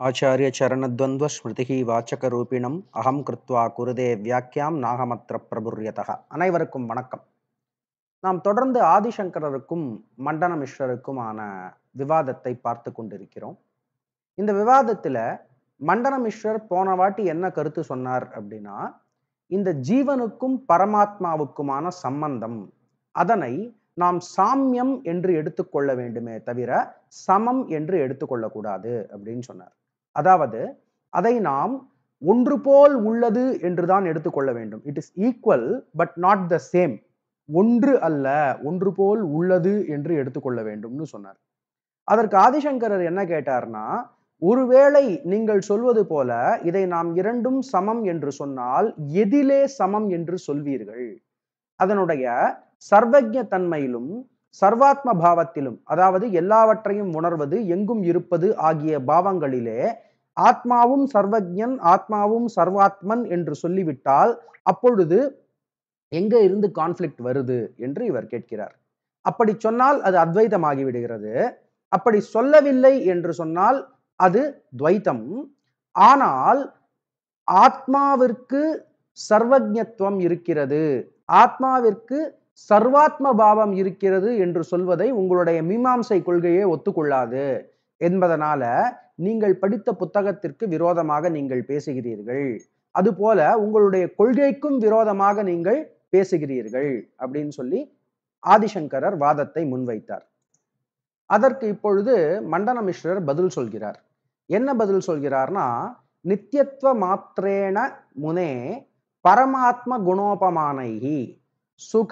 ஆச்சாரியச்சரணத்வन्द्वस्मृतिः வாச்சகரூபிணம் அகம் கிருத்வா குருதே வியாக்கியாம் நாகமத்ர பிரபுர்யதः அனைவருக்கும் வணக்கம் நாம் தொடர்ந்து ஆதிசங்கரருக்கும் மண்டன மிஸ்ரருக்குமான விவாதத்தை பார்த்து கொண்டிருக்கிறோம் இந்த விவாதத்துல மண்டன மிஸ்ரர் போன வாட்டி என்ன கருத்து சொன்னார் அப்படின்னா இந்த ஜீவனுக்கும் பரமாத்மாவுக்குமான சம்பந்தம் அதனை நாம் சாமியம் என்று எடுத்துக்கொள்ள வேண்டுமே தவிர சமம் என்று எடுத்துக்கொள்ளக்கூடாது அப்படின்னு சொன்னார் அதாவது அதை நாம் ஒன்று போல் உள்ளது என்றுதான் எடுத்துக்கொள்ள வேண்டும் it is equal but not the same ஒன்று அல்ல ஒன்று போல் உள்ளது என்று எடுத்துக்கொள்ள வேண்டும்னு சொன்னார் அதற்கு ஆதிசங்கரர் என்ன கேட்டார்னா ஒருவேளை நீங்கள் சொல்வது போல இதை நாம் இரண்டும் சமம் என்று சொன்னால் எதிலே சமம் என்று சொல்வீர்கள் அதனுடைய சர்வஜ தன்மையிலும் சர்வாத்ம பாவத்திலும் அதாவது எல்லாவற்றையும் உணர்வது எங்கும் இருப்பது ஆகிய பாவங்களிலே ஆத்மாவும் சர்வஜன் ஆத்மாவும் சர்வாத்மன் என்று சொல்லிவிட்டால் அப்பொழுது எங்க இருந்து கான்ஃபிளிக்ட் வருது என்று இவர் கேட்கிறார் அப்படி சொன்னால் அது அத்வைதமாகி விடுகிறது அப்படி சொல்லவில்லை என்று சொன்னால் அது துவைத்தம் ஆனால் ஆத்மாவிற்கு சர்வஜத்துவம் இருக்கிறது ஆத்மாவிற்கு சர்வாத்ம பாவம் இருக்கிறது என்று சொல்வதை உங்களுடைய மீமாம்சை கொள்கையே ஒத்துக்கொள்ளாது என்பதனால நீங்கள் படித்த புத்தகத்திற்கு விரோதமாக நீங்கள் பேசுகிறீர்கள் அதுபோல உங்களுடைய கொள்கைக்கும் விரோதமாக நீங்கள் பேசுகிறீர்கள் அப்படின்னு சொல்லி ஆதிசங்கரர் வாதத்தை முன்வைத்தார் அதற்கு இப்பொழுது மண்டன மிஸ்ரர் பதில் சொல்கிறார் என்ன பதில் சொல்கிறார்னா நித்தியத்துவ மாத்திரேன முனே பரமாத்ம குணோபமானைகி சுக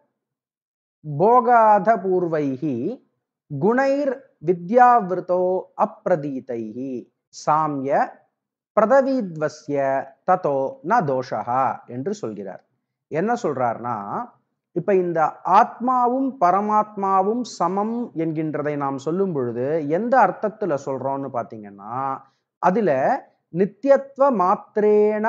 போகாத பூர்வைகி குணைர் வித்யாவிருத்தோ அப்பிரதீதைகி சாமிய பிரதவீத்வஸ்ய ததோ ந தோஷா என்று சொல்கிறார் என்ன சொல்றார்னா இப்ப இந்த ஆத்மாவும் பரமாத்மாவும் சமம் என்கின்றதை நாம் சொல்லும் பொழுது எந்த அர்த்தத்துல சொல்றோம்னு பாத்தீங்கன்னா அதுல நித்தியத்துவ மாத்திரேன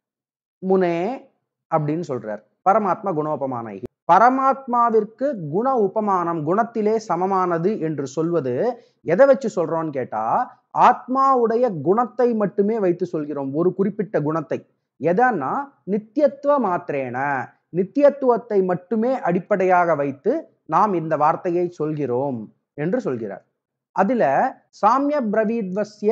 முனே அப்படின்னு சொல்றார் பரமாத்மா குணோபமானை பரமாத்மாவிற்கு குண உபமானம் குணத்திலே சமமானது என்று சொல்வது எதை வச்சு சொல்றோம்னு கேட்டா ஆத்மாவுடைய குணத்தை மட்டுமே வைத்து சொல்கிறோம் ஒரு குறிப்பிட்ட குணத்தை எதன்னா நித்தியத்துவ மாத்திரேன நித்தியத்துவத்தை மட்டுமே அடிப்படையாக வைத்து நாம் இந்த வார்த்தையை சொல்கிறோம் என்று சொல்கிறார் அதுல சாமிய பிரவீத்வசிய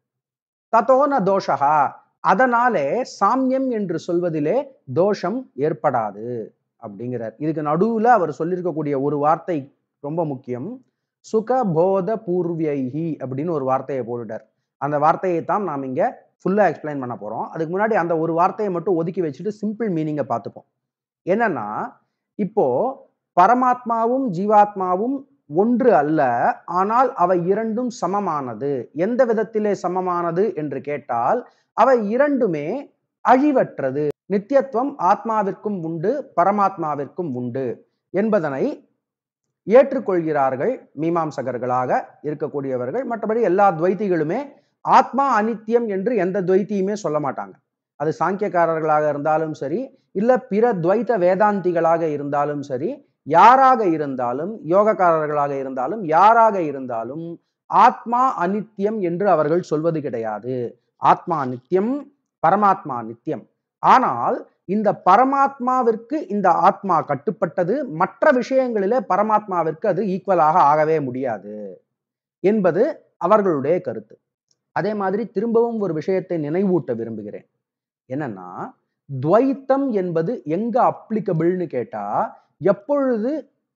ததோன தோஷகா அதனாலே சாமியம் என்று சொல்வதிலே தோஷம் ஏற்படாது அப்படிங்கிறார் இதுக்கு நடுவுல அவர் சொல்லியிருக்கக்கூடிய ஒரு வார்த்தை ரொம்ப முக்கியம் சுக போத பூர்வியைஹி அப்படின்னு ஒரு வார்த்தையை போட்டுட்டார் அந்த வார்த்தையை தான் நாம் இங்க ஃபுல்லா எக்ஸ்பிளைன் பண்ண போறோம் அதுக்கு முன்னாடி அந்த ஒரு வார்த்தையை மட்டும் ஒதுக்கி வச்சுட்டு சிம்பிள் மீனிங்கை பார்த்துப்போம் என்னன்னா இப்போ பரமாத்மாவும் ஜீவாத்மாவும் ஒன்று அல்ல ஆனால் அவை இரண்டும் சமமானது எந்த விதத்திலே சமமானது என்று கேட்டால் அவை இரண்டுமே அழிவற்றது நித்தியத்துவம் ஆத்மாவிற்கும் உண்டு பரமாத்மாவிற்கும் உண்டு என்பதனை ஏற்றுக்கொள்கிறார்கள் மீமாம்சகர்களாக இருக்கக்கூடியவர்கள் மற்றபடி எல்லா துவைத்திகளுமே ஆத்மா அனித்தியம் என்று எந்த துவைத்தியுமே சொல்ல மாட்டாங்க அது சாங்கியக்காரர்களாக இருந்தாலும் சரி இல்ல பிற துவைத்த வேதாந்திகளாக இருந்தாலும் சரி யாராக இருந்தாலும் யோகக்காரர்களாக இருந்தாலும் யாராக இருந்தாலும் ஆத்மா அனித்தியம் என்று அவர்கள் சொல்வது கிடையாது ஆத்மா நித்தியம் பரமாத்மா நித்தியம் ஆனால் இந்த பரமாத்மாவிற்கு இந்த ஆத்மா கட்டுப்பட்டது மற்ற விஷயங்களிலே பரமாத்மாவிற்கு அது ஈக்குவலாக ஆகவே முடியாது என்பது அவர்களுடைய கருத்து அதே மாதிரி திரும்பவும் ஒரு விஷயத்தை நினைவூட்ட விரும்புகிறேன் என்னன்னா துவைத்தம் என்பது எங்க அப்ளிகபிள்னு கேட்டா எப்பொழுது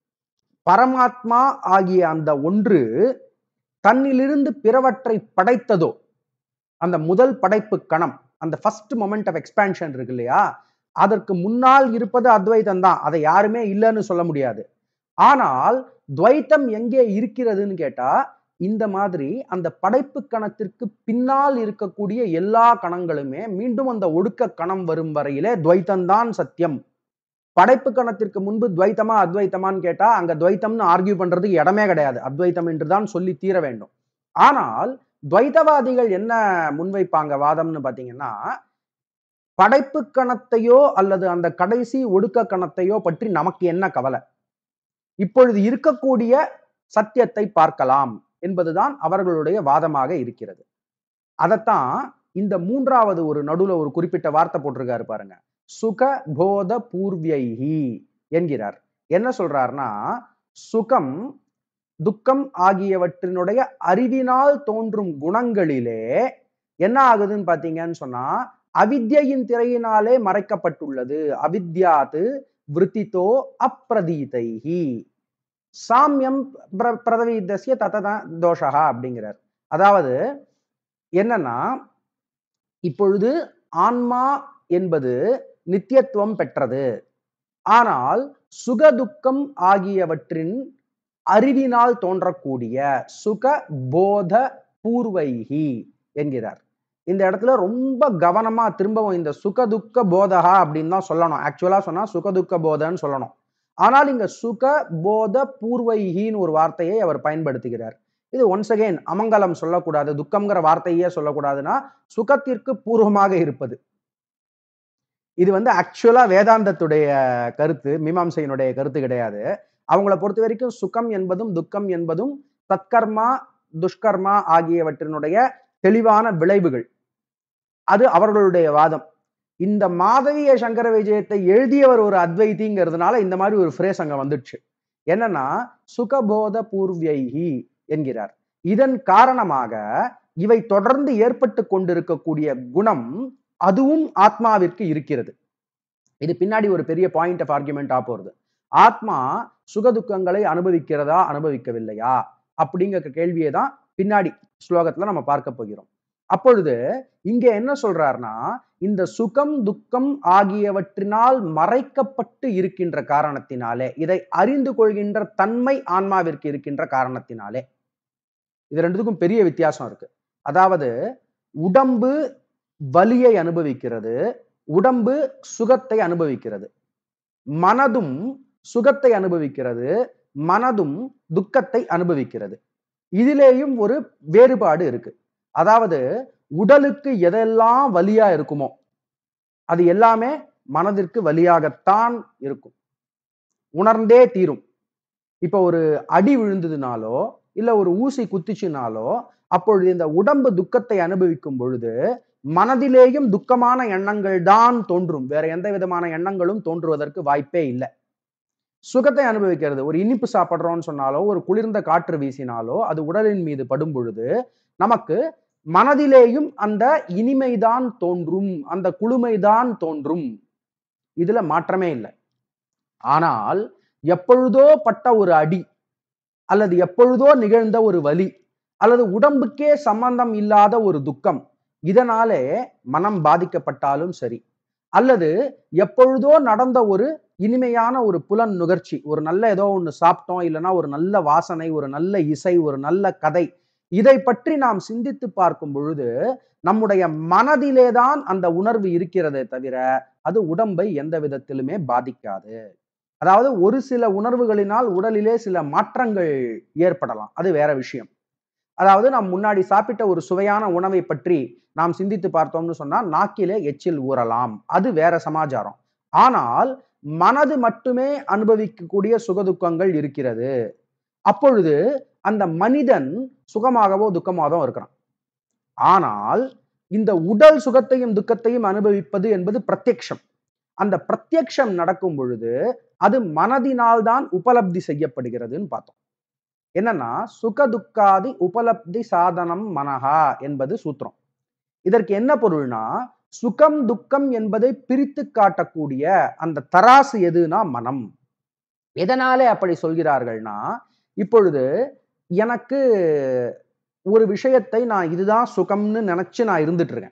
பரமாத்மா ஆகிய அந்த ஒன்று தன்னிலிருந்து பிறவற்றை படைத்ததோ அந்த முதல் படைப்பு கணம் அந்த ஃபர்ஸ்ட் மொமெண்ட் ஆஃப் எக்ஸ்பேன்ஷன் இருக்கு இல்லையா அதற்கு முன்னால் இருப்பது அத்வைதம் தான் அதை யாருமே இல்லைன்னு சொல்ல முடியாது ஆனால் துவைத்தம் எங்கே இருக்கிறதுன்னு கேட்டா இந்த மாதிரி அந்த படைப்பு கணத்திற்கு பின்னால் இருக்கக்கூடிய எல்லா கணங்களுமே மீண்டும் அந்த ஒடுக்க கணம் வரும் வரையிலே துவைத்தம்தான் சத்தியம் படைப்பு கணத்திற்கு முன்பு துவைத்தமா அத்வைத்தமான்னு கேட்டா அங்க துவைத்தம்னு ஆர்கியூ பண்றதுக்கு இடமே கிடையாது அத்வைத்தம் என்றுதான் சொல்லி தீர வேண்டும் ஆனால் துவைத்தவாதிகள் என்ன முன்வைப்பாங்க வாதம்னு பாத்தீங்கன்னா படைப்பு கணத்தையோ அல்லது அந்த கடைசி ஒடுக்க கணத்தையோ பற்றி நமக்கு என்ன கவலை இப்பொழுது இருக்கக்கூடிய சத்தியத்தை பார்க்கலாம் என்பதுதான் அவர்களுடைய வாதமாக இருக்கிறது அதைத்தான் இந்த மூன்றாவது ஒரு நடுவுல ஒரு குறிப்பிட்ட வார்த்தை போட்டிருக்காரு பாருங்க சுக போத பூர்வியைஹி என்கிறார் என்ன சொல்றாருன்னா சுகம் துக்கம் ஆகியவற்றினுடைய அறிவினால் தோன்றும் குணங்களிலே என்ன ஆகுதுன்னு பாத்தீங்கன்னு சொன்னா அவித்யின் திரையினாலே மறைக்கப்பட்டுள்ளது அவித்யாது விருத்தித்தோ அப்பிரதீதைஹி சாமியம் பிர- பிரதவீதஸ்ய ததத தோஷா அப்படிங்கிறார் அதாவது என்னன்னா இப்பொழுது ஆன்மா என்பது நித்தியத்துவம் பெற்றது ஆனால் சுகதுக்கம் ஆகியவற்றின் அறிவினால் தோன்றக்கூடிய சுக போத பூர்வைஹி என்கிறார் இந்த இடத்துல ரொம்ப கவனமா திரும்பவும் இந்த சுகதுக்க போதகா அப்படின்னு தான் சொல்லணும் ஆக்சுவலா சொன்னா சுகதுக்க போதன்னு சொல்லணும் ஆனால் இங்க சுக போத பூர்வைஹின்னு ஒரு வார்த்தையை அவர் பயன்படுத்துகிறார் இது ஒன்ஸ் அகைன் அமங்கலம் சொல்லக்கூடாது துக்கம்ங்கிற வார்த்தையே சொல்லக்கூடாதுன்னா சுகத்திற்கு பூர்வமாக இருப்பது இது வந்து ஆக்சுவலா வேதாந்தத்துடைய கருத்து மீமாம்சையினுடைய கருத்து கிடையாது அவங்கள பொறுத்த வரைக்கும் சுகம் என்பதும் துக்கம் என்பதும் தற்கர்மா துஷ்கர்மா ஆகியவற்றினுடைய தெளிவான விளைவுகள் அது அவர்களுடைய வாதம் இந்த மாதவிய சங்கர விஜயத்தை எழுதியவர் ஒரு அத்வைதிங்கிறதுனால இந்த மாதிரி ஒரு ஃப்ரேஸ் அங்க வந்துடுச்சு என்னன்னா சுகபோத பூர்வியைஹி என்கிறார் இதன் காரணமாக இவை தொடர்ந்து ஏற்பட்டு கொண்டிருக்கக்கூடிய குணம் அதுவும் ஆத்மாவிற்கு இருக்கிறது இது பின்னாடி ஒரு பெரிய பாயிண்ட் ஆஃப் ஆர்குமெண்டா போறது ஆத்மா சுகதுக்கங்களை அனுபவிக்கிறதா அனுபவிக்கவில்லையா அப்படிங்கிற கேள்வியை தான் பின்னாடி ஸ்லோகத்துல நம்ம பார்க்க போகிறோம் அப்பொழுது இங்க என்ன சொல்றாருன்னா இந்த சுகம் துக்கம் ஆகியவற்றினால் மறைக்கப்பட்டு இருக்கின்ற காரணத்தினாலே இதை அறிந்து கொள்கின்ற தன்மை ஆன்மாவிற்கு இருக்கின்ற காரணத்தினாலே இது ரெண்டுத்துக்கும் பெரிய வித்தியாசம் இருக்கு அதாவது உடம்பு வலியை அனுபவிக்கிறது உடம்பு சுகத்தை அனுபவிக்கிறது மனதும் சுகத்தை அனுபவிக்கிறது மனதும் துக்கத்தை அனுபவிக்கிறது இதிலேயும் ஒரு வேறுபாடு இருக்கு அதாவது உடலுக்கு எதெல்லாம் வலியா இருக்குமோ அது எல்லாமே மனதிற்கு வலியாகத்தான் இருக்கும் உணர்ந்தே தீரும் இப்ப ஒரு அடி விழுந்ததுனாலோ இல்ல ஒரு ஊசி குத்திச்சுனாலோ அப்பொழுது இந்த உடம்பு துக்கத்தை அனுபவிக்கும் பொழுது மனதிலேயும் துக்கமான எண்ணங்கள் தான் தோன்றும் வேற எந்த விதமான எண்ணங்களும் தோன்றுவதற்கு வாய்ப்பே இல்லை சுகத்தை அனுபவிக்கிறது ஒரு இனிப்பு சாப்பிட்றோம்னு சொன்னாலோ ஒரு குளிர்ந்த காற்று வீசினாலோ அது உடலின் மீது படும் பொழுது நமக்கு மனதிலேயும் அந்த இனிமைதான் தோன்றும் அந்த குளுமைதான் தோன்றும் இதுல மாற்றமே இல்லை ஆனால் எப்பொழுதோ பட்ட ஒரு அடி அல்லது எப்பொழுதோ நிகழ்ந்த ஒரு வலி அல்லது உடம்புக்கே சம்பந்தம் இல்லாத ஒரு துக்கம் இதனாலே மனம் பாதிக்கப்பட்டாலும் சரி அல்லது எப்பொழுதோ நடந்த ஒரு இனிமையான ஒரு புலன் நுகர்ச்சி ஒரு நல்ல ஏதோ ஒன்று சாப்பிட்டோம் இல்லைன்னா ஒரு நல்ல வாசனை ஒரு நல்ல இசை ஒரு நல்ல கதை இதை பற்றி நாம் சிந்தித்து பார்க்கும் பொழுது நம்முடைய மனதிலே தான் அந்த உணர்வு இருக்கிறதே தவிர அது உடம்பை எந்த விதத்திலுமே பாதிக்காது அதாவது ஒரு சில உணர்வுகளினால் உடலிலே சில மாற்றங்கள் ஏற்படலாம் அது வேற விஷயம் அதாவது நாம் முன்னாடி சாப்பிட்ட ஒரு சுவையான உணவை பற்றி நாம் சிந்தித்து பார்த்தோம்னு சொன்னா நாக்கிலே எச்சில் ஊறலாம் அது வேற சமாச்சாரம் ஆனால் மனது மட்டுமே அனுபவிக்கக்கூடிய சுகதுக்கங்கள் இருக்கிறது அப்பொழுது அந்த மனிதன் சுகமாகவோ துக்கமாகவோ இருக்கிறான் ஆனால் இந்த உடல் சுகத்தையும் துக்கத்தையும் அனுபவிப்பது என்பது பிரத்யக்ஷம் அந்த பிரத்யக்ஷம் நடக்கும் பொழுது அது மனதினால் தான் உபலப்தி செய்யப்படுகிறதுன்னு பார்த்தோம் என்னன்னா சுக துக்காதி உபலப்தி சாதனம் மனஹா என்பது சூத்திரம் இதற்கு என்ன பொருள்னா சுகம் துக்கம் என்பதை பிரித்து காட்டக்கூடிய அந்த தராசு எதுனா மனம் எதனாலே அப்படி சொல்கிறார்கள்னா இப்பொழுது எனக்கு ஒரு விஷயத்தை நான் இதுதான் சுகம்னு நினைச்சு நான் இருந்துட்டு இருக்கேன்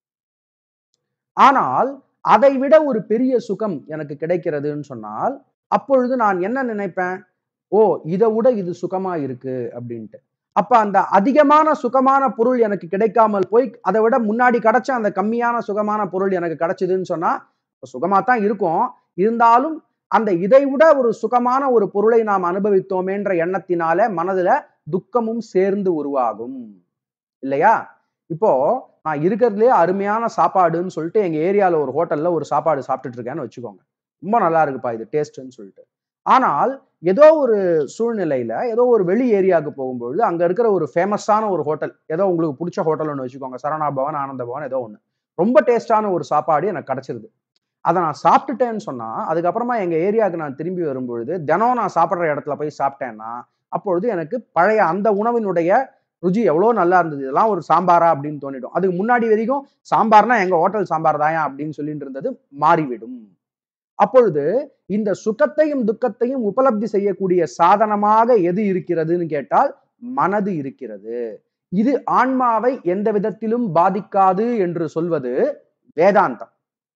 ஆனால் அதை விட ஒரு பெரிய சுகம் எனக்கு கிடைக்கிறதுன்னு சொன்னால் அப்பொழுது நான் என்ன நினைப்பேன் ஓ இதை விட இது சுகமா இருக்கு அப்படின்ட்டு அப்ப அந்த அதிகமான சுகமான பொருள் எனக்கு கிடைக்காமல் போய் அதை விட முன்னாடி கிடைச்ச அந்த கம்மியான சுகமான பொருள் எனக்கு கிடைச்சதுன்னு சொன்னா சுகமா தான் இருக்கும் இருந்தாலும் அந்த இதை விட ஒரு சுகமான ஒரு பொருளை நாம் அனுபவித்தோமேன்ற எண்ணத்தினால மனதுல துக்கமும் சேர்ந்து உருவாகும் இல்லையா இப்போ நான் இருக்கிறதுலே அருமையான சாப்பாடுன்னு சொல்லிட்டு எங்க ஏரியால ஒரு ஹோட்டல்ல ஒரு சாப்பாடு சாப்பிட்டுட்டு இருக்கேன்னு வச்சுக்கோங்க ரொம்ப நல்லா இருக்குப்பா இது டேஸ்ட்னு சொல்லிட்டு ஆனால் ஏதோ ஒரு சூழ்நிலையில ஏதோ ஒரு வெளி ஏரியாவுக்கு போகும்பொழுது அங்க இருக்கிற ஒரு ஃபேமஸான ஒரு ஹோட்டல் ஏதோ உங்களுக்கு பிடிச்ச ஹோட்டல் ஒன்று வச்சுக்கோங்க சரவணா பவன் ஆனந்த பவன் ஏதோ ஒன்று ரொம்ப டேஸ்டான ஒரு சாப்பாடு எனக்கு கிடைச்சிருது அதை நான் சாப்பிட்டுட்டேன்னு சொன்னா அதுக்கப்புறமா எங்க ஏரியாவுக்கு நான் திரும்பி வரும்பொழுது தினம் நான் சாப்பிட்ற இடத்துல போய் சாப்பிட்டேன்னா அப்பொழுது எனக்கு பழைய அந்த உணவினுடைய ருச்சி எவ்வளோ நல்லா இருந்தது இதெல்லாம் ஒரு சாம்பாரா அப்படின்னு தோணிடும் அதுக்கு முன்னாடி வரைக்கும் சாம்பார்னா எங்க ஹோட்டல் சாம்பார் தாயா அப்படின்னு சொல்லிட்டு இருந்தது மாறிவிடும் அப்பொழுது இந்த சுகத்தையும் துக்கத்தையும் உபலப்தி செய்யக்கூடிய சாதனமாக எது இருக்கிறதுன்னு கேட்டால் மனது இருக்கிறது இது ஆன்மாவை எந்த விதத்திலும் பாதிக்காது என்று சொல்வது வேதாந்தம்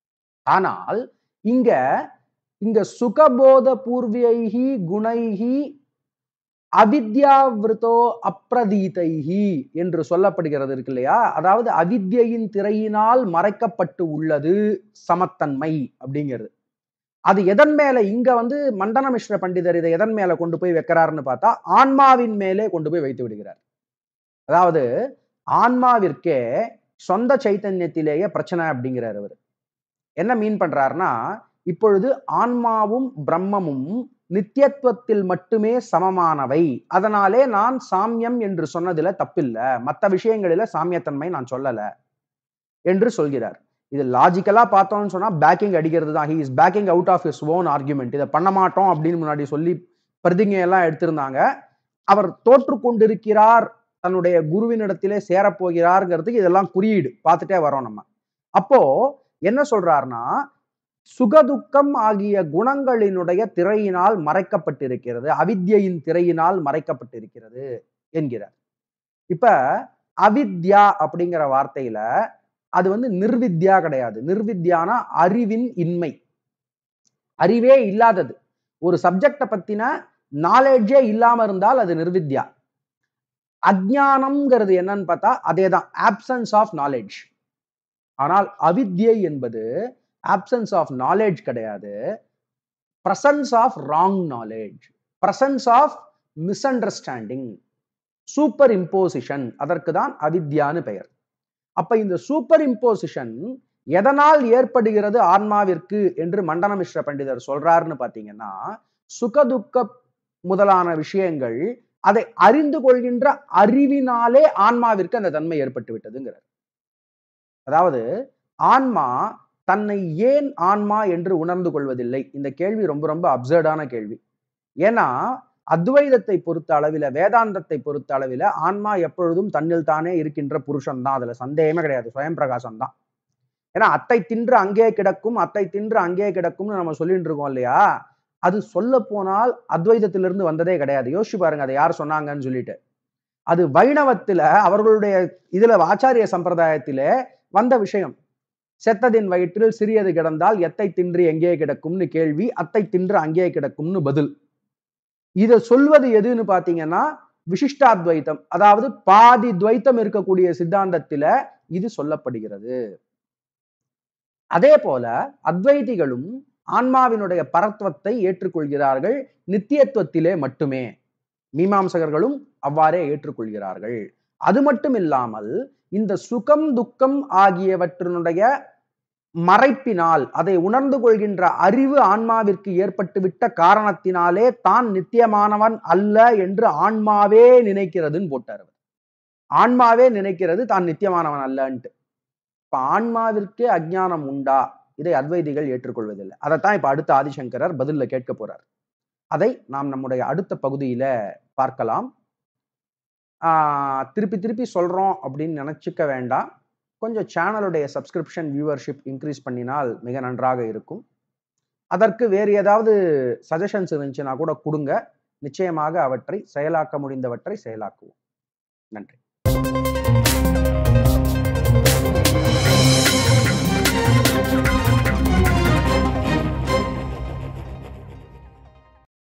ஆனால் இங்க இங்க சுகபோத பூர்வியைகி குணைகி அவித்யாவிருத்தோ அப்பிரதீதைஹி என்று சொல்லப்படுகிறது இருக்கு இல்லையா அதாவது அவித்யின் திரையினால் மறைக்கப்பட்டு உள்ளது சமத்தன்மை அப்படிங்கிறது அது எதன் மேல இங்க வந்து மண்டன மிஸ்ர பண்டிதர் இதை எதன் மேல கொண்டு போய் வைக்கிறாருன்னு பார்த்தா ஆன்மாவின் மேலே கொண்டு போய் வைத்து விடுகிறார் அதாவது ஆன்மாவிற்கே சொந்த சைத்தன்யத்திலேயே பிரச்சனை அப்படிங்கிறார் அவர் என்ன மீன் பண்றாருன்னா இப்பொழுது ஆன்மாவும் பிரம்மமும் நித்தியத்துவத்தில் மட்டுமே சமமானவை அதனாலே நான் சாமியம் என்று சொன்னதுல தப்பில்ல மற்ற விஷயங்களில சாமியத்தன்மை நான் சொல்லல என்று சொல்கிறார் இது லாஜிக்கலா பார்த்தோம்னு சொன்னா பேக்கிங் அடிக்கிறது தான் he is backing out of his own argument இதை பண்ண மாட்டோம் அப்படின்னு முன்னாடி சொல்லி பிரதிஜை எல்லாம் எடுத்திருந்தாங்க அவர் தோற்று கொண்டிருக்கிறார் தன்னுடைய குருவினிடத்திலே சேரப்போகிறார்ங்கிறதுக்கு இதெல்லாம் குறியீடு பார்த்துட்டே வரோம் நம்ம அப்போ என்ன சொல்றாருன்னா சுகதுக்கம் ஆகிய குணங்களினுடைய திரையினால் மறைக்கப்பட்டிருக்கிறது அவித்யின் திரையினால் மறைக்கப்பட்டிருக்கிறது என்கிறார் இப்ப அவித்யா அப்படிங்கிற வார்த்தையில அது வந்து நிர்வித்யா கிடையாது நிர்வித்யானா அறிவின் இன்மை அறிவே இல்லாதது ஒரு சப்ஜெக்டை பத்தின நாலேஜே இல்லாம இருந்தால் அது நிர்வித்யா அஜ்ஞானம்ங்கிறது என்னன்னு பார்த்தா அதே தான் ஆப்சன்ஸ் ஆஃப் நாலேஜ் ஆனால் அவித்யை என்பது ஆப்சன்ஸ் ஆஃப் நாலேஜ் கிடையாது presence of wrong knowledge presence of misunderstanding superimposition அதற்கு தான் அவித்யான்னு பெயர் அப்ப இந்த சூப்பர் இம்போசிஷன் எதனால் ஏற்படுகிறது ஆன்மாவிற்கு என்று மண்டன மிஸ்ர பண்டிதர் சொல்றாருன்னு பாத்தீங்கன்னா சுகதுக்க முதலான விஷயங்கள் அதை அறிந்து கொள்கின்ற அறிவினாலே ஆன்மாவிற்கு அந்த தன்மை ஏற்பட்டு விட்டதுங்கிறார் அதாவது ஆன்மா தன்னை ஏன் ஆன்மா என்று உணர்ந்து கொள்வதில்லை இந்த கேள்வி ரொம்ப ரொம்ப அப்சர்டான கேள்வி ஏன்னா அத்வைதத்தை பொறுத்த அளவில வேதாந்தத்தை பொறுத்த அளவில ஆன்மா எப்பொழுதும் தன்னில் தானே இருக்கின்ற புருஷன் தான் அதுல சந்தேகமே கிடையாது சுயம் பிரகாசம் தான் ஏன்னா அத்தை தின்று அங்கே கிடக்கும் அத்தை தின்று அங்கே கிடக்கும்னு நம்ம சொல்லிட்டு இருக்கோம் இல்லையா அது சொல்ல போனால் அத்வைதத்திலிருந்து வந்ததே கிடையாது யோசிச்சு பாருங்க அதை யார் சொன்னாங்கன்னு சொல்லிட்டு அது வைணவத்துல அவர்களுடைய இதுல ஆச்சாரிய சம்பிரதாயத்திலே வந்த விஷயம் செத்ததின் வயிற்றில் சிறியது கிடந்தால் எத்தை தின்று எங்கே கிடக்கும்னு கேள்வி அத்தை தின்று அங்கே கிடக்கும்னு பதில் இதை சொல்வது எதுன்னு பாத்தீங்கன்னா விசிஷ்டாத்வைத்தம் அதாவது பாதி துவைத்தம் இருக்கக்கூடிய சித்தாந்தத்தில இது சொல்லப்படுகிறது அதே போல அத்வைதிகளும் ஆன்மாவினுடைய பரத்வத்தை ஏற்றுக்கொள்கிறார்கள் நித்தியத்துவத்திலே மட்டுமே மீமாம்சகர்களும் அவ்வாறே ஏற்றுக்கொள்கிறார்கள் அது மட்டும் இல்லாமல் இந்த சுகம் துக்கம் ஆகியவற்றினுடைய மறைப்பினால் அதை உணர்ந்து கொள்கின்ற அறிவு ஆன்மாவிற்கு ஏற்பட்டுவிட்ட காரணத்தினாலே தான் நித்தியமானவன் அல்ல என்று ஆன்மாவே நினைக்கிறதுன்னு போட்டார் அவர் ஆன்மாவே நினைக்கிறது தான் நித்தியமானவன் அல்லன்ட்டு இப்ப ஆன்மாவிற்கே அஜ்ஞானம் உண்டா இதை அத்வைதிகள் ஏற்றுக்கொள்வதில்லை அதைத்தான் இப்ப அடுத்த ஆதிசங்கரர் பதில்ல கேட்க போறார் அதை நாம் நம்முடைய அடுத்த பகுதியில பார்க்கலாம் ஆஹ் திருப்பி திருப்பி சொல்றோம் அப்படின்னு நினைச்சுக்க வேண்டாம் கொஞ்சம் சேனலுடைய சப்ஸ்கிரிப்ஷன் வியூவர்ஷிப் இன்க்ரீஸ் பண்ணினால் மிக நன்றாக இருக்கும் அதற்கு வேறு ஏதாவது சஜஷன்ஸ் இருந்துச்சுன்னா கூட கொடுங்க நிச்சயமாக அவற்றை செயலாக்க முடிந்தவற்றை செயலாக்குவோம் நன்றி